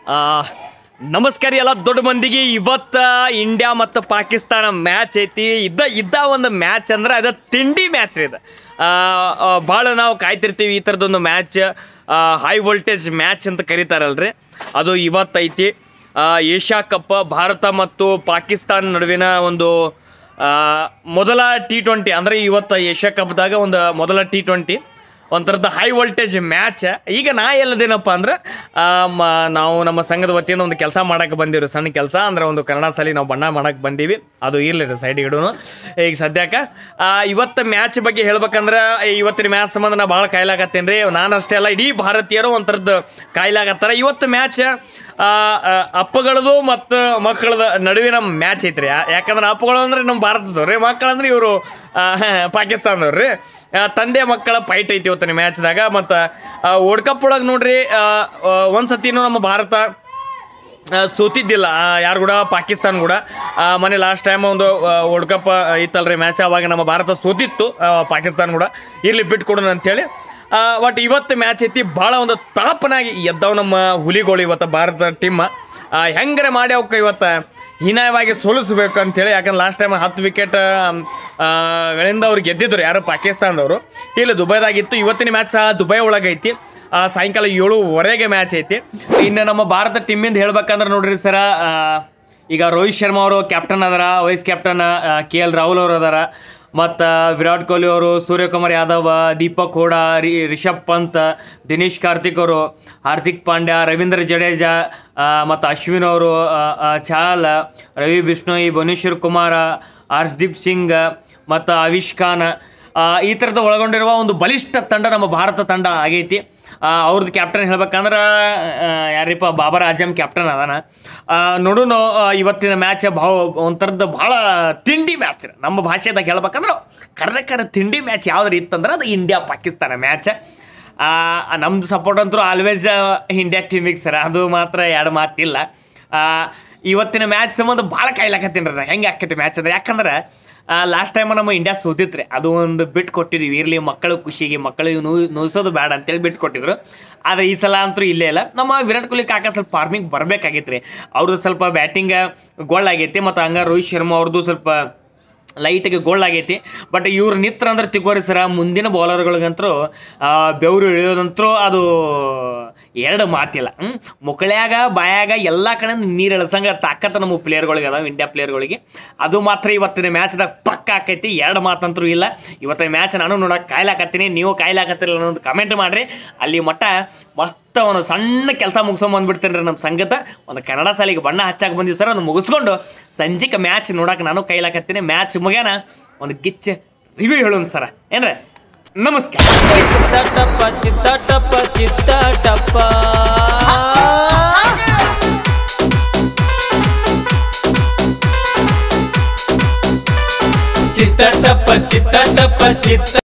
ಆ, ನಮಸ್ಕಾರ ಎಲ್ಲ ದೊಡ್ಡ ಮಂದಿಗೆ ಇವತ್ತ ಇಂಡಿಯಾ ಮತ್ತು ಪಾಕಿಸ್ತಾನ ಮ್ಯಾಚ್ ಐತಿ ಇದ್ದ ಇದ್ದ ಒಂದು ಮ್ಯಾಚ್ ಅಂದ್ರೆ ಅದು ತಿಂಡಿ ಮ್ಯಾಚ್ ರೀ ಇದು ಭಾಳ ನಾವು ಕಾಯ್ತಿರ್ತೀವಿ ಈ ಥರದೊಂದು ಮ್ಯಾಚ್ ಹೈ ವೋಲ್ಟೇಜ್ ಮ್ಯಾಚ್ ಅಂತ ಕರೀತಾರಲ್ರಿ ಅದು ಇವತ್ತೈತಿ ಆ, ಏಷ್ಯಾ ಕಪ್ ಭಾರತ ಮತ್ತು ಪಾಕಿಸ್ತಾನ ನಡುವಿನ ಒಂದು ಆ, ಮೊದಲ ಟಿ ಟ್ವೆಂಟಿ ಅಂದರೆ ಇವತ್ತು ಏಷ್ಯಾ ಕಪ್ದಾಗ ಒಂದು ಮೊದಲ ಟಿ ಟ್ವೆಂಟಿ ಒಂಥರದ ಹೈ ವೋಲ್ಟೇಜ್ ಮ್ಯಾಚ್ ಈಗ ನಾ ಎಲ್ಲದೇನಪ್ಪ ಅಂದ್ರೆ ಆ, ಮ- ನಾವು ನಮ್ಮ ಸಂಘದ ವತಿಯಿಂದ ಒಂದು ಕೆಲಸ ಮಾಡಕ್ಕೆ ಬಂದೀವಿ ಸಣ್ಣ ಕೆಲಸ ಅಂದ್ರೆ ಒಂದು ಕನ್ನಡ ಸಾಲಿ ನಾವು ಬಣ್ಣ ಮಾಡಕ್ಕೆ ಬಂದೀವಿ ಅದು ಇರಲಿ ರೀ ಸೈಡ್ ಇಡೋನು ಈಗ ಸದ್ಯಕ್ಕೆ ಆ, ಇವತ್ತು ಮ್ಯಾಚ್ ಬಗ್ಗೆ ಹೇಳ್ಬೇಕಂದ್ರೆ ಇವತ್ತಿನ ಮ್ಯಾಚ್ ಸಂಬಂಧ ನಾ ಭಾಳ ಕಾಯ್ಲಾಕತ್ತೇನೆ ರೀ ನಾನು ಅಷ್ಟೇ ಅಲ್ಲ ಇಡೀ ಭಾರತೀಯರು ಒಂಥರದ್ದು ಕಾಯ್ಲಾಕತ್ತಾರ ಇವತ್ತು ಮ್ಯಾಚ್ ಅಪ್ಪಗಳದು ಮತ್ತು ಮಕ್ಕಳದ ನಡುವಿನ ಮ್ಯಾಚ್ ಐತ್ರಿ ಯಾ- ಯಾಕಂದ್ರೆ ಅಪ್ಪಗಳು ಅಂದ್ರೆ ನಮ್ಮ ಭಾರತದವ್ರು ರೀ ಮಕ್ಕಳಂದ್ರೆ ಇವರು ಪಾಕಿಸ್ತಾನದವ್ರು ರೀ ಆ, ತಂದೆ ಮಕ್ಕಳ ಫೈಟ್ ಐತಿ ಇವತ್ತಿನ ಮ್ಯಾಚ್ದಾಗ ಮತ್ತು ವರ್ಲ್ಡ್ ಕಪ್ ಒಳಗೆ ನೋಡ್ರಿ ಆ, ಆ, ಒಂದ್ ಸತಿನೂ ನಮ್ಮ ಭಾರತ ಆ, ಸೋತಿದ್ದಿಲ್ಲ ಆ, ಯಾರು ಕೂಡ ಪಾಕಿಸ್ತಾನ ಕೂಡ ಆ, ಮೊನ್ನೆ ಲಾಸ್ಟ್ ಟೈಮ್ ಒಂದು ವರ್ಲ್ಡ್ ಕಪ್ ಇತ್ತಲ್ರಿ ಮ್ಯಾಚ್ ಅವಾಗ ನಮ್ಮ ಭಾರತ ಸೋತಿತ್ತು ಆ, ಪಾಕಿಸ್ತಾನ ಕೂಡ ಇರ್ಲಿ ಬಿಟ್ಕೊಡೋಣ ಅಂತೇಳಿ ಬಟ್ ಇವತ್ತು ಮ್ಯಾಚ್ ಐತಿ ಭಾಳ ಒಂದು ತಾಪನಾಗಿ ಎದ್ದವು ನಮ್ಮ ಹುಲಿಗಳು ಇವತ್ತು ಭಾರತ ಟೀಮ್ ಹೆಂಗಾರೆ ಮಾಡಿ ಅವಕ್ಕೆ ಇವತ್ತು ಹೀನಾಯವಾಗಿ ಸೋಲಿಸ್ಬೇಕು ಅಂತೇಳಿ ಯಾಕಂದ್ರೆ ಲಾಸ್ಟ್ ಟೈಮ್ ಹತ್ತು ವಿಕೆಟ್ ಗಳಿಂದ ಅವ್ರು ಗೆದ್ದಿದ್ರು ಯಾರು ಪಾಕಿಸ್ತಾನದವರು ಇಲ್ಲಿ ದುಬೈದಾಗಿತ್ತು ಇವತ್ತಿನ ಮ್ಯಾಚ್ ಸಹ ದುಬೈ ಒಳಗೈತಿ ಆ, ಸಾಯಂಕಾಲ ಏಳುವರೆಗೆ ಮ್ಯಾಚ್ ಐತಿ ಇನ್ನು ನಮ್ಮ ಭಾರತ ಟೀಮಿಂದ ಹೇಳ್ಬೇಕಂದ್ರೆ ನೋಡ್ರಿ ಸರ ಆ, ಈಗ ರೋಹಿತ್ ಶರ್ಮಾ ಅವರು ಕ್ಯಾಪ್ಟನ್ ಅದಾರ vice captain K L Rahul ಅವರು ಅದಾರ ಮತ್ತು ವಿರಾಟ್ ಕೊಹ್ಲಿ ಅವರು ಸೂರ್ಯಕುಮಾರ್ ಯಾದವ್ ದೀಪಕ್ ಹೂಡಾ ರಿ ರಿಷಬ್ ಪಂತ್ ದಿನೇಶ್ ಕಾರ್ತಿಕ್ ಅವರು ಹಾರ್ದಿಕ್ ಪಾಂಡ್ಯ ರವೀಂದ್ರ ಜಡೇಜಾ ಮತ್ತು ಅಶ್ವಿನ್ ಅವರು ಆ, ಆ, ಚಹಲ್ ರವಿ ಬಿಷ್ಣೋಯ್ ಭುವನೇಶ್ವರ್ ಕುಮಾರ ಹರ್ಷ್ದೀಪ್ ಸಿಂಗ್ ಮತ್ತು ಆವಿಷ್ ಖಾನ್ ಆ, ಈ ಥರದ ಒಳಗೊಂಡಿರುವ ಒಂದು ಬಲಿಷ್ಠ ತಂಡ ನಮ್ಮ ಭಾರತ ತಂಡ ಆಗೈತಿ ಆ, ಅವ್ರದ್ದು ಕ್ಯಾಪ್ಟನ್ ಹೇಳ್ಬೇಕಂದ್ರೆ ಆ, ಯಾರಿಪ್ಪ ಬಾಬರ್ ಆಜಮ್ ಕ್ಯಾಪ್ಟನ್ ಅದಾನ ಆ, ನೋಡೋಣ ಆ, ಇವತ್ತಿನ ಮ್ಯಾಚ್ ಭಾಳ ಒಂಥರದ್ದು ಭಾಳ ತಿಂಡಿ ಮ್ಯಾಚ್ ನಮ್ಮ ಭಾಷೆದಾಗ ಹೇಳ್ಬೇಕಂದ್ರೆ ಕರ್ನಾಟಕದ ತಿಂಡಿ ಮ್ಯಾಚ್ ಯಾವ್ದು ಇತ್ತಂದ್ರೆ ಅದು ಇಂಡಿಯಾ ಪಾಕಿಸ್ತಾನ ಮ್ಯಾಚ್ ನಮ್ದು ಸಪೋರ್ಟ್ ಅಂತೂ ಆಲ್ವೇಸ್ ಇಂಡಿಯಾ ಟೀಮಿಗೆ ಸರ್ ಅದು ಮಾತ್ರ ಎರಡು ಮಾತಿಲ್ಲ ಆ, ಇವತ್ತಿನ ಮ್ಯಾಚ್ ಸಂಬಂಧ ಭಾಳ ಕಾಯ್ಲಾಕತ್ತೀನಿ ರೀ ಹೆಂಗೆ ಆಕೈತಿ ಮ್ಯಾಚ್ ಅಂದ್ರೆ ಯಾಕಂದ್ರೆ ಲಾಸ್ಟ್ ಟೈಮ್ ನಮ್ಮ ಇಂಡಿಯಾ ಸೋತಿತ್ರಿ ಅದು ಒಂದು ಬಿಟ್ಟು ಕೊಟ್ಟಿದ್ವಿ ಇರಲಿ ಮಕ್ಕಳು ಖುಷಿಗೆ ಮಕ್ಕಳಿಗೆ ನೂ ನೋಯಿಸೋದು ಬೇಡ ಅಂತೇಳಿ ಬಿಟ್ಟು ಕೊಟ್ಟಿದ್ರು ಆದರೆ ಈ ಸಲ ಅಂತೂ ಇಲ್ಲೇ ಇಲ್ಲ ನಮ್ಮ ವಿರಾಟ್ ಕೊಹ್ಲಿ ಕಾಕ ಸ್ವಲ್ಪ ಫಾರ್ಮಿಂಗ್ ಬರಬೇಕಾಗಿತ್ತು ರೀ ಅವ್ರದ್ದು ಸ್ವಲ್ಪ ಬ್ಯಾಟಿಂಗ್ ಗೋಲ್ ಆಗೈತಿ ಮತ್ತು ಹಂಗ ರೋಹಿತ್ ಶರ್ಮಾ ಅವ್ರದ್ದು ಸ್ವಲ್ಪ ಲೈಟಿಗೆ ಗೋಲ್ ಆಗೈತಿ ಬಟ್ ಇವ್ರು ನಿತ್ರ ಅಂದ್ರೆ ತಿಕ್ಕೋರಿ ಸರ ಮುಂದಿನ ಬೌಲರ್ಗಳಿಗಂತರೂ ಬೆವರು ಇಳಿಯೋದಂತರೂ ಅದು ಎರಡು ಮಾತಿಲ್ಲ ಹ್ಞೂ ಮುಕ್ಕಳ್ಯಾಗ ಬಾಯಾಗ ಎಲ್ಲ ಕಡೆ ನೀರು ಇಳಿಸಂಗ ತಾಕತ್ತು ನಮ್ಮ ಪ್ಲೇಯರ್ಗಳಿಗೆ ಅದಾವ ಇಂಡಿಯಾ ಪ್ಲೇಯರ್ಗಳಿಗೆ ಅದು ಮಾತ್ರ ಇವತ್ತಿನ ಮ್ಯಾಚ್ದಾಗ ಪಕ್ಕ ಆಕೈತಿ ಎರಡು ಮಾತಂತರೂ ಇಲ್ಲ ಇವತ್ತಿನ ಮ್ಯಾಚ್ ನಾನು ನೋಡೋಕೆ ಕಾಯ್ಲಾಕತ್ತೀನಿ ನೀವು ಕಾಯ್ಲಾಕತ್ತಿರಲ್ಲ ಅನ್ನೋದು ಕಮೆಂಟ್ ಮಾಡಿರಿ ಅಲ್ಲಿ ಮಟ್ಟ ಮಸ್ತ್ ಒಂದು ಸಣ್ಣ ಕೆಲಸ ಮುಗಿಸ್ಕೊಂಡ್ ಬಂದ್ಬಿಡ್ತೇನೆ ರೀ ನಮ್ಮ ಸಂಗತ ಒಂದು ಕನ್ನಡ ಸಾಲಿಗೆ ಬಣ್ಣ ಹಚ್ಚಾಕ ಬಂದಿವಿ ಸರ್ ಅದನ್ನು ಮುಗಿಸ್ಕೊಂಡು ಸಂಜೆಗೆ ಮ್ಯಾಚ್ ನೋಡಕ್ಕೆ ನಾನು ಕೈಲಾಕತ್ತೀನಿ ಮ್ಯಾಚ್ ಮುಗ್ಯಾನ ಒಂದು ಗಿಚ್ಚ ರಿವ್ಯೂ ಹೇಳೋಣ ಸರ ಏನ್ರ ನಮಸ್ಕಾರ ಚಿತ್ತಟಪ್ಪ ಚಿತ್ತಟಪ್ಪ ಚಿತ್ತಟಪ್ಪ ಚಿತ್ತಟಪ್ಪ ಚಿತ್ತಟಪ್ಪ ಚಿತ್ತ